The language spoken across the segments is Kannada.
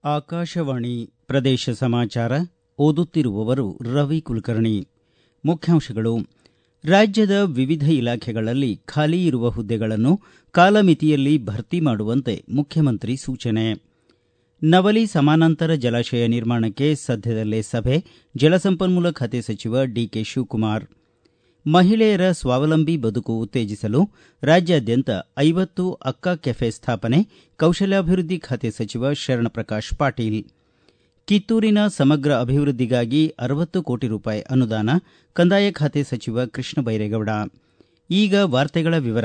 ಆಕಾಶವಾಣಿ ಪ್ರದೇಶ ಸಮಾಚಾರ ಓದುತ್ತಿರುವವರು ರವಿ ಕುಲಕರ್ಣಿ ಮುಖ್ಯಾಂಶಗಳು ರಾಜ್ಯದ ವಿವಿಧ ಇಲಾಖೆಗಳಲ್ಲಿ ಖಾಲಿ ಇರುವ ಹುದ್ದೆಗಳನ್ನು ಕಾಲಮಿತಿಯಲ್ಲಿ ಭರ್ತಿ ಮಾಡುವಂತೆ ಮುಖ್ಯಮಂತ್ರಿ ಸೂಚನೆ ನವಲಿ ಸಮಾನಾಂತರ ಜಲಾಶಯ ನಿರ್ಮಾಣಕ್ಕೆ ಸದ್ಯದಲ್ಲೇ ಸಭೆ ಜಲಸಂಪನ್ಮೂಲ ಖಾತೆ ಸಚಿವ ಡಿಕೆ ಶಿವಕುಮಾರ್ ಮಹಿಳೆಯರ ಸ್ವಾವಲಂಬಿ ಬದುಕು ಉತ್ತೇಜಿಸಲು ರಾಜ್ಯಾದ್ಯಂತ ಐವತ್ತು ಅಕ್ಕ ಕೆಫೆ ಸ್ಥಾಪನೆ ಕೌಶಲ್ಯಾಭಿವೃದ್ಧಿ ಖಾತೆ ಸಚಿವ ಶರಣಪ್ರಕಾಶ್ ಪಾಟೀಲ್ ಕಿತ್ತೂರಿನ ಸಮಗ್ರ ಅಭಿವೃದ್ಧಿಗಾಗಿ ಅರವತ್ತು ಕೋಟಿ ರೂಪಾಯಿ ಅನುದಾನ ಕಂದಾಯ ಖಾತೆ ಸಚಿವ ಕೃಷ್ಣ ಬೈರೇಗೌಡ ಈಗ ವಾರ್ತೆಗಳ ವಿವರ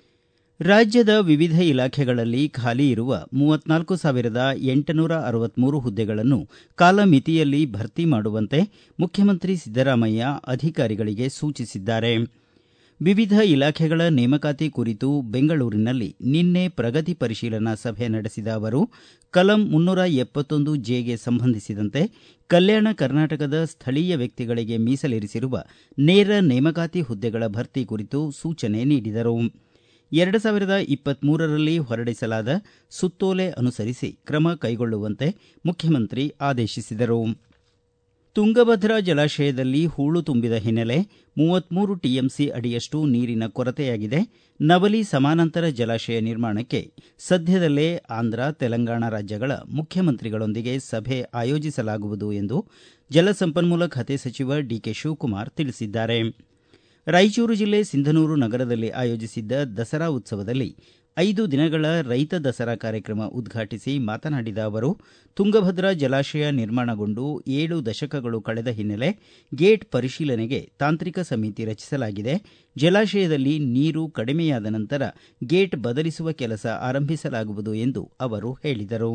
ರಾಜ್ಯದ ವಿವಿಧ ಇಲಾಖೆಗಳಲ್ಲಿ ಖಾಲಿ ಇರುವ ಮೂವತ್ನಾಲ್ಕು ಸಾವಿರದ ಎಂಟುನೂರ ಅರವತ್ಮೂರು ಹುದ್ದೆಗಳನ್ನು ಕಾಲಮಿತಿಯಲ್ಲಿ ಭರ್ತಿ ಮಾಡುವಂತೆ ಮುಖ್ಯಮಂತ್ರಿ ಸಿದ್ದರಾಮಯ್ಯ ಅಧಿಕಾರಿಗಳಿಗೆ ಸೂಚಿಸಿದ್ದಾರೆ ವಿವಿಧ ಇಲಾಖೆಗಳ ನೇಮಕಾತಿ ಕುರಿತು ಬೆಂಗಳೂರಿನಲ್ಲಿ ನಿನ್ನೆ ಪ್ರಗತಿ ಪರಿಶೀಲನಾ ಸಭೆ ನಡೆಸಿದ ಅವರು ಕಲಂ ಮುನ್ನೂರ ಎಪ್ಪತ್ತೊಂದು ಜೆಗೆ ಸಂಬಂಧಿಸಿದಂತೆ ಕಲ್ಯಾಣ ಕರ್ನಾಟಕದ ಸ್ಥಳೀಯ ವ್ಯಕ್ತಿಗಳಿಗೆ ಮೀಸಲಿರಿಸಿರುವ ನೇರ ನೇಮಕಾತಿ ಹುದ್ದೆಗಳ ಭರ್ತಿ ಕುರಿತು ಸೂಚನೆ ನೀಡಿದರು ಎರಡು ಸಾವಿರದ ಇಪ್ಪತ್ಮೂರರಲ್ಲಿ ಹೊರಡಿಸಲಾದ ಸುತ್ತೋಲೆ ಅನುಸರಿಸಿ ಕ್ರಮ ಕೈಗೊಳ್ಳುವಂತೆ ಮುಖ್ಯಮಂತ್ರಿ ಆದೇಶಿಸಿದರು ತುಂಗಭದ್ರಾ ಜಲಾಶಯದಲ್ಲಿ ಹೂಳು ತುಂಬಿದ ಹಿನ್ನೆಲೆ ಮೂವತ್ಮೂರು ಟಿಎಂಸಿ ಅಡಿಯಷ್ಟು ನೀರಿನ ಕೊರತೆಯಾಗಿದೆ ನವಲಿ ಸಮಾನಾಂತರ ಜಲಾಶಯ ನಿರ್ಮಾಣಕ್ಕೆ ಸದ್ಯದಲ್ಲೇ ಆಂಧ್ರ ತೆಲಂಗಾಣ ರಾಜ್ಯಗಳ ಮುಖ್ಯಮಂತ್ರಿಗಳೊಂದಿಗೆ ಸಭೆ ಆಯೋಜಿಸಲಾಗುವುದು ಎಂದು ಜಲಸಂಪನ್ಮೂಲ ಖಾತೆ ಸಚಿವ ಡಿಕೆ ಶಿವಕುಮಾರ್ ತಿಳಿಸಿದ್ದಾರೆ ರಾಯಚೂರು ಜಿಲ್ಲೆ ಸಿಂಧನೂರು ನಗರದಲ್ಲಿ ಆಯೋಜಿಸಿದ್ದ ದಸರಾ ಉತ್ಸವದಲ್ಲಿ ಐದು ದಿನಗಳ ರೈತ ದಸರಾ ಕಾರ್ಯಕ್ರಮ ಉದ್ಘಾಟಿಸಿ ಮಾತನಾಡಿದ ಅವರು ತುಂಗಭದ್ರಾ ಜಲಾಶಯ ನಿರ್ಮಾಣಗೊಂಡು ಏಳು ದಶಕಗಳು ಕಳೆದ ಹಿನ್ನೆಲೆ ಗೇಟ್ ಪರಿಶೀಲನೆಗೆ ತಾಂತ್ರಿಕ ಸಮಿತಿ ರಚಿಸಲಾಗಿದೆ ಜಲಾಶಯದಲ್ಲಿ ನೀರು ಕಡಿಮೆಯಾದ ನಂತರ ಗೇಟ್ ಬದಲಿಸುವ ಕೆಲಸ ಆರಂಭಿಸಲಾಗುವುದು ಎಂದು ಅವರು ಹೇಳಿದರು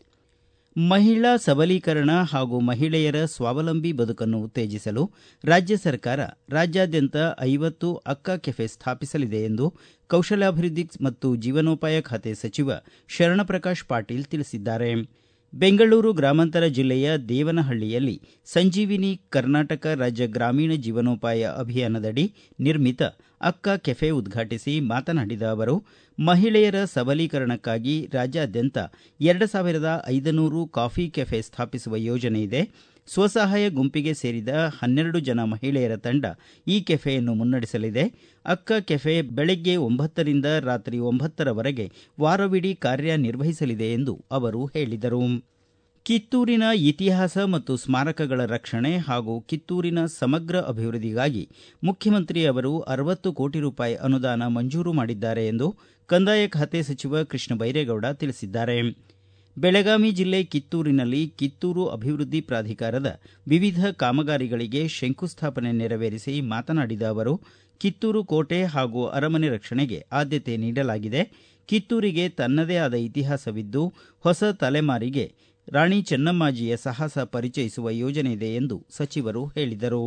ಮಹಿಳಾ ಸಬಲೀಕರಣ ಹಾಗೂ ಮಹಿಳೆಯರ ಸ್ವಾವಲಂಬಿ ಬದುಕನ್ನು ಉತ್ತೇಜಿಸಲು ರಾಜ್ಯ ಸರ್ಕಾರ ರಾಜ್ಯಾದ್ಯಂತ ಐವತ್ತು ಅಕ್ಕ ಕೆಫೆ ಸ್ಥಾಪಿಸಲಿದೆ ಎಂದು ಕೌಶಲ್ಯಾಭಿವೃದ್ಧಿ ಮತ್ತು ಜೀವನೋಪಾಯ ಖಾತೆ ಸಚಿವ ಶರಣಪ್ರಕಾಶ್ ಪಾಟೀಲ್ ತಿಳಿಸಿದ್ದಾರೆ ಬೆಂಗಳೂರು ಗ್ರಾಮಾಂತರ ಜಿಲ್ಲೆಯ ದೇವನಹಳ್ಳಿಯಲ್ಲಿ ಸಂಜೀವಿನಿ ಕರ್ನಾಟಕ ರಾಜ್ಯ ಗ್ರಾಮೀಣ ಜೀವನೋಪಾಯ ಅಭಿಯಾನದಡಿ ನಿರ್ಮಿತ ಅಕ್ಕ ಕೆಫೆ ಉದ್ಘಾಟಿಸಿ ಮಾತನಾಡಿದ ಅವರು ಮಹಿಳೆಯರ ಸಬಲೀಕರಣಕ್ಕಾಗಿ ರಾಜ್ಯಾದ್ಯಂತ ಎರಡು ಸಾವಿರದ ಐದುನೂರು ಕಾಫಿ ಕೆಫೆ ಸ್ಥಾಪಿಸುವ ಯೋಜನೆ ಇದೆ ಸ್ವಸಹಾಯ ಗುಂಪಿಗೆ ಸೇರಿದ ಹನ್ನೆರಡು ಜನ ಮಹಿಳೆಯರ ತಂಡ ಈ ಕೆಫೆಯನ್ನು ಮುನ್ನಡೆಸಲಿದೆ ಅಕ್ಕ ಕೆಫೆ ಬೆಳಗ್ಗೆ ಒಂಬತ್ತರಿಂದ ರಾತ್ರಿ ಒಂಬತ್ತರವರೆಗೆ ವಾರವಿಡೀ ಕಾರ್ಯನಿರ್ವಹಿಸಲಿದೆ ಎಂದು ಅವರು ಹೇಳಿದರು ಕಿತ್ತೂರಿನ ಇತಿಹಾಸ ಮತ್ತು ಸ್ಮಾರಕಗಳ ರಕ್ಷಣೆ ಹಾಗೂ ಕಿತ್ತೂರಿನ ಸಮಗ್ರ ಅಭಿವೃದ್ಧಿಗಾಗಿ ಮುಖ್ಯಮಂತ್ರಿ ಅವರು ಅರವತ್ತು ಕೋಟಿ ರೂಪಾಯಿ ಅನುದಾನ ಮಂಜೂರು ಮಾಡಿದ್ದಾರೆ ಎಂದು ಕಂದಾಯ ಖಾತೆ ಸಚಿವ ಕೃಷ್ಣ ಬೈರೇಗೌಡ ತಿಳಿಸಿದ್ದಾರೆ ಬೆಳಗಾವಿ ಜಿಲ್ಲೆ ಕಿತ್ತೂರಿನಲ್ಲಿ ಕಿತ್ತೂರು ಅಭಿವೃದ್ಧಿ ಪ್ರಾಧಿಕಾರದ ವಿವಿಧ ಕಾಮಗಾರಿಗಳಿಗೆ ಶಂಕುಸ್ಥಾಪನೆ ನೆರವೇರಿಸಿ ಮಾತನಾಡಿದ ಅವರು ಕಿತ್ತೂರು ಕೋಟೆ ಹಾಗೂ ಅರಮನೆ ರಕ್ಷಣೆಗೆ ಆದ್ಯತೆ ನೀಡಲಾಗಿದೆ ಕಿತ್ತೂರಿಗೆ ತನ್ನದೇ ಆದ ಇತಿಹಾಸವಿದ್ದು ಹೊಸ ತಲೆಮಾರಿಗೆ ರಾಣಿ ಚೆನ್ನಮ್ಮಾಜಿಯ ಸಾಹಸ ಪರಿಚಯಿಸುವ ಯೋಜನೆ ಇದೆ ಎಂದು ಸಚಿವರು ಹೇಳಿದರು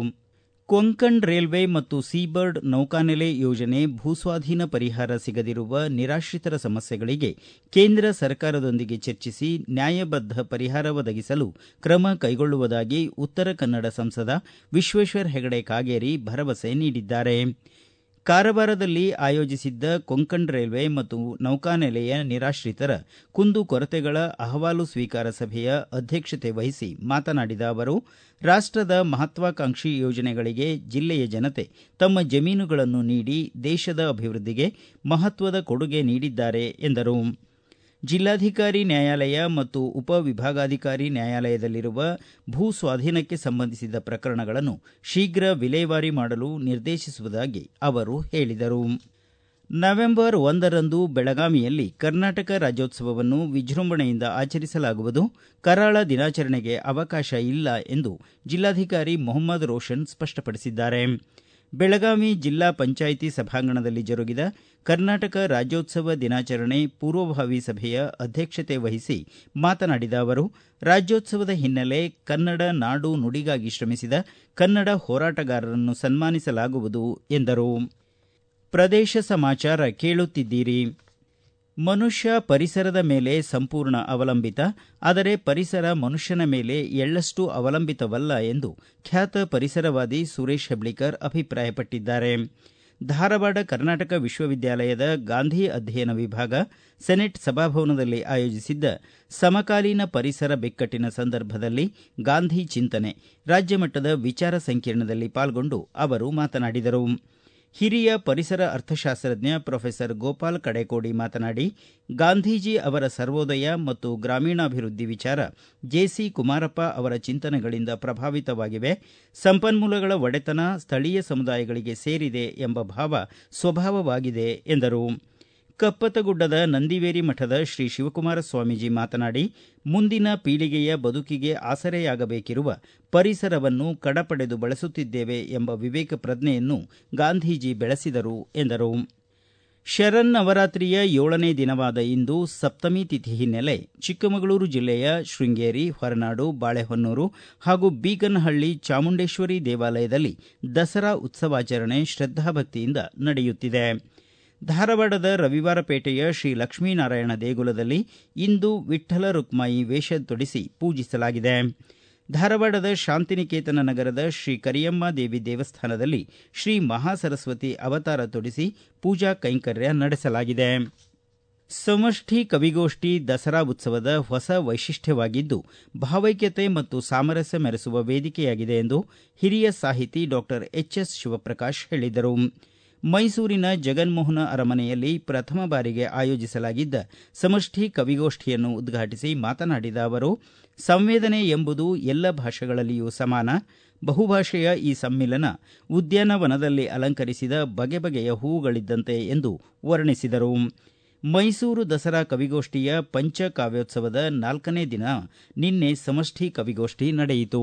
ಕೊಂಕಣ್ ರೈಲ್ವೆ ಮತ್ತು ಸೀಬರ್ಡ್ ನೌಕಾನೆಲೆ ಯೋಜನೆ ಭೂಸ್ವಾಧೀನ ಪರಿಹಾರ ಸಿಗದಿರುವ ನಿರಾಶ್ರಿತರ ಸಮಸ್ಯೆಗಳಿಗೆ ಕೇಂದ್ರ ಸರ್ಕಾರದೊಂದಿಗೆ ಚರ್ಚಿಸಿ ನ್ಯಾಯಬದ್ಧ ಪರಿಹಾರ ಒದಗಿಸಲು ಕ್ರಮ ಕೈಗೊಳ್ಳುವುದಾಗಿ ಉತ್ತರ ಕನ್ನಡ ಸಂಸದ ವಿಶ್ವೇಶ್ವರ ಹೆಗಡೆ ಕಾಗೇರಿ ಭರವಸೆ ನೀಡಿದ್ದಾರೆ ಕಾರವಾರದಲ್ಲಿ ಆಯೋಜಿಸಿದ್ದ ಕೊಂಕಣ್ ರೈಲ್ವೆ ಮತ್ತು ನೌಕಾನೆಲೆಯ ನಿರಾಶ್ರಿತರ ಕುಂದು ಕೊರತೆಗಳ ಅಹವಾಲು ಸ್ವೀಕಾರ ಸಭೆಯ ಅಧ್ಯಕ್ಷತೆ ವಹಿಸಿ ಮಾತನಾಡಿದ ಅವರು ರಾಷ್ಟದ ಮಹತ್ವಾಕಾಂಕ್ಷಿ ಯೋಜನೆಗಳಿಗೆ ಜಿಲ್ಲೆಯ ಜನತೆ ತಮ್ಮ ಜಮೀನುಗಳನ್ನು ನೀಡಿ ದೇಶದ ಅಭಿವೃದ್ಧಿಗೆ ಮಹತ್ವದ ಕೊಡುಗೆ ನೀಡಿದ್ದಾರೆ ಎಂದರು ಜಿಲ್ಲಾಧಿಕಾರಿ ನ್ಯಾಯಾಲಯ ಮತ್ತು ಉಪವಿಭಾಗಾಧಿಕಾರಿ ನ್ಯಾಯಾಲಯದಲ್ಲಿರುವ ಭೂ ಸ್ವಾಧೀನಕ್ಕೆ ಸಂಬಂಧಿಸಿದ ಪ್ರಕರಣಗಳನ್ನು ಶೀಘ್ರ ವಿಲೇವಾರಿ ಮಾಡಲು ನಿರ್ದೇಶಿಸುವುದಾಗಿ ಅವರು ಹೇಳಿದರು ನವೆಂಬರ್ ಒಂದರಂದು ಬೆಳಗಾವಿಯಲ್ಲಿ ಕರ್ನಾಟಕ ರಾಜ್ಯೋತ್ಸವವನ್ನು ವಿಜೃಂಭಣೆಯಿಂದ ಆಚರಿಸಲಾಗುವುದು ಕರಾಳ ದಿನಾಚರಣೆಗೆ ಅವಕಾಶ ಇಲ್ಲ ಎಂದು ಜಿಲ್ಲಾಧಿಕಾರಿ ಮೊಹಮ್ಮದ್ ರೋಷನ್ ಸ್ಪಷ್ಟಪಡಿಸಿದ್ದಾರೆ ಬೆಳಗಾವಿ ಜಿಲ್ಲಾ ಪಂಚಾಯಿತಿ ಸಭಾಂಗಣದಲ್ಲಿ ಜರುಗಿದ ಕರ್ನಾಟಕ ರಾಜ್ಯೋತ್ಸವ ದಿನಾಚರಣೆ ಪೂರ್ವಭಾವಿ ಸಭೆಯ ಅಧ್ಯಕ್ಷತೆ ವಹಿಸಿ ಮಾತನಾಡಿದ ಅವರು ರಾಜ್ಯೋತ್ಸವದ ಹಿನ್ನೆಲೆ ಕನ್ನಡ ನಾಡು ನುಡಿಗಾಗಿ ಶ್ರಮಿಸಿದ ಕನ್ನಡ ಹೋರಾಟಗಾರರನ್ನು ಸನ್ಮಾನಿಸಲಾಗುವುದು ಎಂದರು ಪ್ರದೇಶ ಸಮಾಚಾರ ಕೇಳುತ್ತಿದ್ದೀರಿ ಮನುಷ್ಯ ಪರಿಸರದ ಮೇಲೆ ಸಂಪೂರ್ಣ ಅವಲಂಬಿತ ಆದರೆ ಪರಿಸರ ಮನುಷ್ಯನ ಮೇಲೆ ಎಳ್ಳಷ್ಟು ಅವಲಂಬಿತವಲ್ಲ ಎಂದು ಖ್ಯಾತ ಪರಿಸರವಾದಿ ಸುರೇಶ್ ಹೆಬ್ಳಿಕರ್ ಅಭಿಪ್ರಾಯಪಟ್ಟಿದ್ದಾರೆ ಧಾರವಾಡ ಕರ್ನಾಟಕ ವಿಶ್ವವಿದ್ಯಾಲಯದ ಗಾಂಧಿ ಅಧ್ಯಯನ ವಿಭಾಗ ಸೆನೆಟ್ ಸಭಾಭವನದಲ್ಲಿ ಆಯೋಜಿಸಿದ್ದ ಸಮಕಾಲೀನ ಪರಿಸರ ಬಿಕ್ಕಟ್ಟಿನ ಸಂದರ್ಭದಲ್ಲಿ ಗಾಂಧಿ ಚಿಂತನೆ ರಾಜ್ಯಮಟ್ಟದ ವಿಚಾರ ಸಂಕಿರಣದಲ್ಲಿ ಪಾಲ್ಗೊಂಡು ಅವರು ಮಾತನಾಡಿದರು ಹಿರಿಯ ಪರಿಸರ ಅರ್ಥಶಾಸ್ತ್ರಜ್ಞ ಪ್ರೊಫೆಸರ್ ಗೋಪಾಲ್ ಕಡೆಕೋಡಿ ಮಾತನಾಡಿ ಗಾಂಧೀಜಿ ಅವರ ಸರ್ವೋದಯ ಮತ್ತು ಗ್ರಾಮೀಣಾಭಿವೃದ್ಧಿ ವಿಚಾರ ಜೆಸಿ ಕುಮಾರಪ್ಪ ಅವರ ಚಿಂತನೆಗಳಿಂದ ಪ್ರಭಾವಿತವಾಗಿವೆ ಸಂಪನ್ಮೂಲಗಳ ಒಡೆತನ ಸ್ಥಳೀಯ ಸಮುದಾಯಗಳಿಗೆ ಸೇರಿದೆ ಎಂಬ ಭಾವ ಸ್ವಭಾವವಾಗಿದೆ ಎಂದರು ಕಪ್ಪತಗುಡ್ಡದ ನಂದಿವೇರಿ ಮಠದ ಶ್ರೀ ಶಿವಕುಮಾರ ಸ್ವಾಮೀಜಿ ಮಾತನಾಡಿ ಮುಂದಿನ ಪೀಳಿಗೆಯ ಬದುಕಿಗೆ ಆಸರೆಯಾಗಬೇಕಿರುವ ಪರಿಸರವನ್ನು ಕಡಪಡೆದು ಬಳಸುತ್ತಿದ್ದೇವೆ ಎಂಬ ವಿವೇಕ ಪ್ರಜ್ಞೆಯನ್ನು ಗಾಂಧೀಜಿ ಬೆಳೆಸಿದರು ಎಂದರು ಶರನ್ನವರಾತ್ರಿಯ ಏಳನೇ ದಿನವಾದ ಇಂದು ಸಪ್ತಮಿ ತಿಥಿ ಹಿನ್ನೆಲೆ ಚಿಕ್ಕಮಗಳೂರು ಜಿಲ್ಲೆಯ ಶೃಂಗೇರಿ ಹೊರನಾಡು ಬಾಳೆಹೊನ್ನೂರು ಹಾಗೂ ಬೀಗನಹಳ್ಳಿ ಚಾಮುಂಡೇಶ್ವರಿ ದೇವಾಲಯದಲ್ಲಿ ದಸರಾ ಉತ್ಸವಾಚರಣೆ ಶ್ರದ್ದಾಭಕ್ತಿಯಿಂದ ನಡೆಯುತ್ತಿದೆ ಧಾರವಾಡದ ರವಿವಾರ ಪೇಟೆಯ ಶ್ರೀ ಲಕ್ಷ್ಮೀನಾರಾಯಣ ದೇಗುಲದಲ್ಲಿ ಇಂದು ವಿಠ್ಠಲ ರುಕ್ಮಾಯಿ ವೇಷ ತೊಡಿಸಿ ಪೂಜಿಸಲಾಗಿದೆ ಧಾರವಾಡದ ಶಾಂತಿನಿಕೇತನ ನಗರದ ಶ್ರೀ ಕರಿಯಮ್ಮ ದೇವಿ ದೇವಸ್ಥಾನದಲ್ಲಿ ಶ್ರೀ ಮಹಾಸರಸ್ವತಿ ಅವತಾರ ತೊಡಿಸಿ ಪೂಜಾ ಕೈಂಕರ್ಯ ನಡೆಸಲಾಗಿದೆ ಸಮಷ್ಟಿ ಕವಿಗೋಷ್ಠಿ ದಸರಾ ಉತ್ಸವದ ಹೊಸ ವೈಶಿಷ್ಟ್ಯವಾಗಿದ್ದು ಭಾವೈಕ್ಯತೆ ಮತ್ತು ಸಾಮರಸ್ಯ ಮೆರೆಸುವ ವೇದಿಕೆಯಾಗಿದೆ ಎಂದು ಹಿರಿಯ ಸಾಹಿತಿ ಡಾಕ್ಟರ್ ಎಚ್ ಎಸ್ ಶಿವಪ್ರಕಾಶ್ ಹೇಳಿದರು ಮೈಸೂರಿನ ಜಗನ್ಮೋಹನ ಅರಮನೆಯಲ್ಲಿ ಪ್ರಥಮ ಬಾರಿಗೆ ಆಯೋಜಿಸಲಾಗಿದ್ದ ಸಮಷ್ಟಿ ಕವಿಗೋಷ್ಠಿಯನ್ನು ಉದ್ಘಾಟಿಸಿ ಮಾತನಾಡಿದ ಅವರು ಸಂವೇದನೆ ಎಂಬುದು ಎಲ್ಲ ಭಾಷೆಗಳಲ್ಲಿಯೂ ಸಮಾನ ಬಹುಭಾಷೆಯ ಈ ಸಮ್ಮಿಲನ ಉದ್ಯಾನವನದಲ್ಲಿ ಅಲಂಕರಿಸಿದ ಬಗೆ ಬಗೆಯ ಹೂವುಗಳಿದ್ದಂತೆ ಎಂದು ವರ್ಣಿಸಿದರು ಮೈಸೂರು ದಸರಾ ಕವಿಗೋಷ್ಠಿಯ ಪಂಚ ಕಾವ್ಯೋತ್ಸವದ ನಾಲ್ಕನೇ ದಿನ ನಿನ್ನೆ ಸಮಷ್ಟಿ ಕವಿಗೋಷ್ಠಿ ನಡೆಯಿತು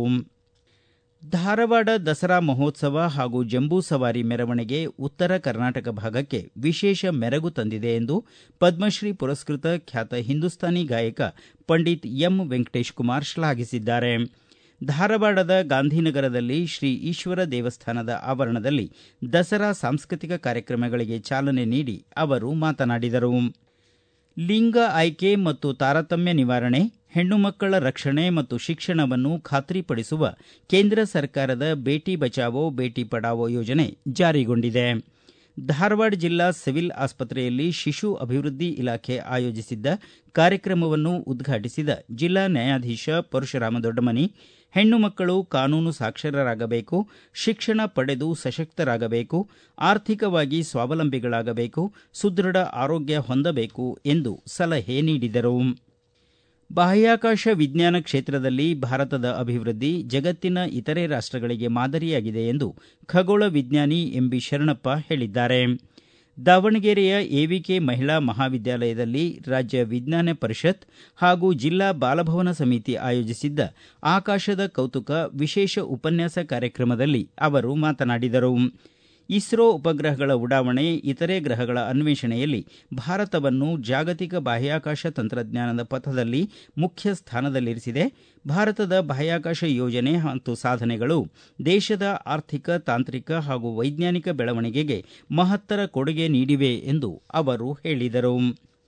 ಧಾರವಾಡ ದಸರಾ ಮಹೋತ್ಸವ ಹಾಗೂ ಜಂಬೂ ಸವಾರಿ ಮೆರವಣಿಗೆ ಉತ್ತರ ಕರ್ನಾಟಕ ಭಾಗಕ್ಕೆ ವಿಶೇಷ ಮೆರಗು ತಂದಿದೆ ಎಂದು ಪದ್ಮಶ್ರೀ ಪುರಸ್ಕೃತ ಖ್ಯಾತ ಹಿಂದೂಸ್ತಾನಿ ಗಾಯಕ ಪಂಡಿತ್ ಎಂ ವೆಂಕಟೇಶ್ ಕುಮಾರ್ ಶ್ಲಾಘಿಸಿದ್ದಾರೆ ಧಾರವಾಡದ ಗಾಂಧಿನಗರದಲ್ಲಿ ಶ್ರೀ ಈಶ್ವರ ದೇವಸ್ಥಾನದ ಆವರಣದಲ್ಲಿ ದಸರಾ ಸಾಂಸ್ಕೃತಿಕ ಕಾರ್ಯಕ್ರಮಗಳಿಗೆ ಚಾಲನೆ ನೀಡಿ ಅವರು ಮಾತನಾಡಿದರು ಲಿಂಗ ಆಯ್ಕೆ ಮತ್ತು ತಾರತಮ್ಯ ನಿವಾರಣೆ ಹೆಣ್ಣು ಮಕ್ಕಳ ರಕ್ಷಣೆ ಮತ್ತು ಶಿಕ್ಷಣವನ್ನು ಖಾತ್ರಿಪಡಿಸುವ ಕೇಂದ್ರ ಸರ್ಕಾರದ ಬೇಟಿ ಬಚಾವೋ ಬೇಟಿ ಪಢಾವೋ ಯೋಜನೆ ಜಾರಿಗೊಂಡಿದೆ ಧಾರವಾಡ ಜಿಲ್ಲಾ ಸಿವಿಲ್ ಆಸ್ಪತ್ರೆಯಲ್ಲಿ ಶಿಶು ಅಭಿವೃದ್ಧಿ ಇಲಾಖೆ ಆಯೋಜಿಸಿದ್ದ ಕಾರ್ಯಕ್ರಮವನ್ನು ಉದ್ಘಾಟಿಸಿದ ಜಿಲ್ಲಾ ನ್ಯಾಯಾಧೀಶ ಪರಶುರಾಮ ದೊಡ್ಡಮನಿ ಹೆಣ್ಣು ಮಕ್ಕಳು ಕಾನೂನು ಸಾಕ್ಷರರಾಗಬೇಕು ಶಿಕ್ಷಣ ಪಡೆದು ಸಶಕ್ತರಾಗಬೇಕು ಆರ್ಥಿಕವಾಗಿ ಸ್ವಾವಲಂಬಿಗಳಾಗಬೇಕು ಸುದೃಢ ಆರೋಗ್ಯ ಹೊಂದಬೇಕು ಎಂದು ಸಲಹೆ ನೀಡಿದರು ಬಾಹ್ಯಾಕಾಶ ವಿಜ್ಞಾನ ಕ್ಷೇತ್ರದಲ್ಲಿ ಭಾರತದ ಅಭಿವೃದ್ಧಿ ಜಗತ್ತಿನ ಇತರೆ ರಾಷ್ಟಗಳಿಗೆ ಮಾದರಿಯಾಗಿದೆ ಎಂದು ಖಗೋಳ ವಿಜ್ಞಾನಿ ಎಂಬಿ ಶರಣಪ್ಪ ಹೇಳಿದ್ದಾರೆ ದಾವಣಗೆರೆಯ ಎವಿಕೆ ಮಹಿಳಾ ಮಹಾವಿದ್ಯಾಲಯದಲ್ಲಿ ರಾಜ್ಯ ವಿಜ್ಞಾನ ಪರಿಷತ್ ಹಾಗೂ ಜಿಲ್ಲಾ ಬಾಲಭವನ ಸಮಿತಿ ಆಯೋಜಿಸಿದ್ದ ಆಕಾಶದ ಕೌತುಕ ವಿಶೇಷ ಉಪನ್ಯಾಸ ಕಾರ್ಯಕ್ರಮದಲ್ಲಿ ಅವರು ಮಾತನಾಡಿದರು ಇಸ್ರೋ ಉಪಗ್ರಹಗಳ ಉಡಾವಣೆ ಇತರೆ ಗ್ರಹಗಳ ಅನ್ವೇಷಣೆಯಲ್ಲಿ ಭಾರತವನ್ನು ಜಾಗತಿಕ ಬಾಹ್ಯಾಕಾಶ ತಂತ್ರಜ್ಞಾನದ ಪಥದಲ್ಲಿ ಮುಖ್ಯ ಸ್ಥಾನದಲ್ಲಿರಿಸಿದೆ ಭಾರತದ ಬಾಹ್ಯಾಕಾಶ ಯೋಜನೆ ಮತ್ತು ಸಾಧನೆಗಳು ದೇಶದ ಆರ್ಥಿಕ ತಾಂತ್ರಿಕ ಹಾಗೂ ವೈಜ್ಞಾನಿಕ ಬೆಳವಣಿಗೆಗೆ ಮಹತ್ತರ ಕೊಡುಗೆ ನೀಡಿವೆ ಎಂದು ಅವರು ಹೇಳಿದರು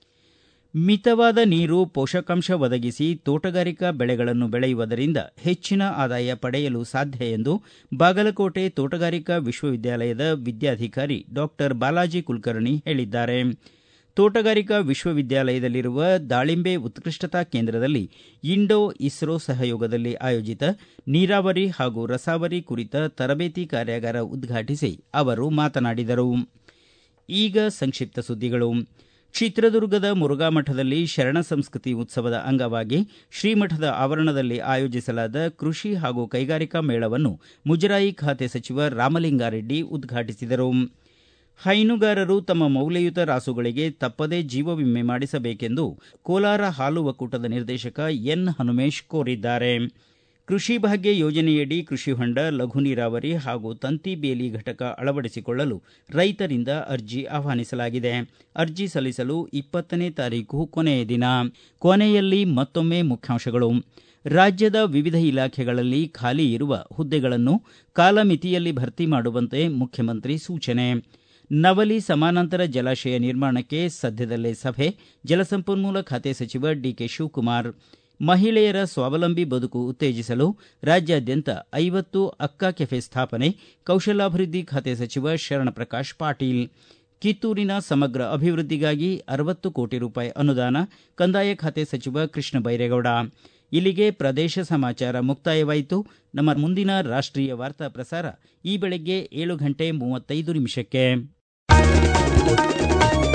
ಮಿತವಾದ ನೀರು ಪೋಷಕಾಂಶ ಒದಗಿಸಿ ತೋಟಗಾರಿಕಾ ಬೆಳೆಗಳನ್ನು ಬೆಳೆಯುವುದರಿಂದ ಹೆಚ್ಚಿನ ಆದಾಯ ಪಡೆಯಲು ಸಾಧ್ಯ ಎಂದು ಬಾಗಲಕೋಟೆ ತೋಟಗಾರಿಕಾ ವಿಶ್ವವಿದ್ಯಾಲಯದ ವಿದ್ಯಾಧಿಕಾರಿ ಡಾಕ್ಟರ್ ಬಾಲಾಜಿ ಕುಲಕರ್ಣಿ ಹೇಳಿದ್ದಾರೆ ತೋಟಗಾರಿಕಾ ವಿಶ್ವವಿದ್ಯಾಲಯದಲ್ಲಿರುವ ದಾಳಿಂಬೆ ಉತ್ಕೃಷ್ಟತಾ ಕೇಂದ್ರದಲ್ಲಿ ಇಂಡೋ ಇಸ್ರೋ ಸಹಯೋಗದಲ್ಲಿ ಆಯೋಜಿತ ನೀರಾವರಿ ಹಾಗೂ ರಸಾವರಿ ಕುರಿತ ತರಬೇತಿ ಕಾರ್ಯಾಗಾರ ಉದ್ಘಾಟಿಸಿ ಅವರು ಮಾತನಾಡಿದರು ಈಗ ಸಂಕ್ಷಿಪ್ತ ಸುದ್ದಿಗಳು ಚಿತ್ರದುರ್ಗದ ಮುರುಘಾ ಮಠದಲ್ಲಿ ಶರಣ ಸಂಸ್ಕೃತಿ ಉತ್ಸವದ ಅಂಗವಾಗಿ ಶ್ರೀಮಠದ ಆವರಣದಲ್ಲಿ ಆಯೋಜಿಸಲಾದ ಕೃಷಿ ಹಾಗೂ ಕೈಗಾರಿಕಾ ಮೇಳವನ್ನು ಮುಜರಾಯಿ ಖಾತೆ ಸಚಿವ ರಾಮಲಿಂಗಾರೆಡ್ಡಿ ಉದ್ಘಾಟಿಸಿದರು ಹೈನುಗಾರರು ತಮ್ಮ ಮೌಲ್ಯಯುತ ರಾಸುಗಳಿಗೆ ತಪ್ಪದೇ ಜೀವ ವಿಮೆ ಮಾಡಿಸಬೇಕೆಂದು ಕೋಲಾರ ಹಾಲು ಒಕ್ಕೂಟದ ನಿರ್ದೇಶಕ ಎನ್ ಹನುಮೇಶ್ ಕೋರಿದ್ದಾರೆ ಕೃಷಿ ಭಾಗ್ಯ ಯೋಜನೆಯಡಿ ಕೃಷಿ ಹೊಂಡ ಲಘು ನೀರಾವರಿ ಹಾಗೂ ತಂತಿ ಬೇಲಿ ಘಟಕ ಅಳವಡಿಸಿಕೊಳ್ಳಲು ರೈತರಿಂದ ಅರ್ಜಿ ಆಹ್ವಾನಿಸಲಾಗಿದೆ ಅರ್ಜಿ ಸಲ್ಲಿಸಲು ಇಪ್ಪತ್ತನೇ ತಾರೀಕು ಕೊನೆಯ ದಿನ ಕೊನೆಯಲ್ಲಿ ಮತ್ತೊಮ್ಮೆ ಮುಖ್ಯಾಂಶಗಳು ರಾಜ್ಯದ ವಿವಿಧ ಇಲಾಖೆಗಳಲ್ಲಿ ಖಾಲಿ ಇರುವ ಹುದ್ದೆಗಳನ್ನು ಕಾಲಮಿತಿಯಲ್ಲಿ ಭರ್ತಿ ಮಾಡುವಂತೆ ಮುಖ್ಯಮಂತ್ರಿ ಸೂಚನೆ ನವಲಿ ಸಮಾನಾಂತರ ಜಲಾಶಯ ನಿರ್ಮಾಣಕ್ಕೆ ಸದ್ಯದಲ್ಲೇ ಸಭೆ ಜಲಸಂಪನ್ಮೂಲ ಖಾತೆ ಸಚಿವ ಡಿಕೆ ಶಿವಕುಮಾರ್ ಮಹಿಳೆಯರ ಸ್ವಾವಲಂಬಿ ಬದುಕು ಉತ್ತೇಜಿಸಲು ರಾಜ್ಯಾದ್ಯಂತ ಐವತ್ತು ಅಕ್ಕ ಕೆಫೆ ಸ್ಥಾಪನೆ ಕೌಶಲಾಭಿವೃದ್ಧಿ ಖಾತೆ ಸಚಿವ ಶರಣಪ್ರಕಾಶ್ ಪಾಟೀಲ್ ಕಿತ್ತೂರಿನ ಸಮಗ್ರ ಅಭಿವೃದ್ಧಿಗಾಗಿ ಅರವತ್ತು ಕೋಟಿ ರೂಪಾಯಿ ಅನುದಾನ ಕಂದಾಯ ಖಾತೆ ಸಚಿವ ಕೃಷ್ಣ ಬೈರೇಗೌಡ ಇಲ್ಲಿಗೆ ಪ್ರದೇಶ ಸಮಾಚಾರ ಮುಕ್ತಾಯವಾಯಿತು ನಮ್ಮ ಮುಂದಿನ ರಾಷ್ಟೀಯ ವಾರ್ತಾ ಪ್ರಸಾರ ಈ ಬೆಳಗ್ಗೆ ಏಳು ಗಂಟೆ ಮೂವತ್ತೈದು ನಿಮಿಷಕ್ಕೆ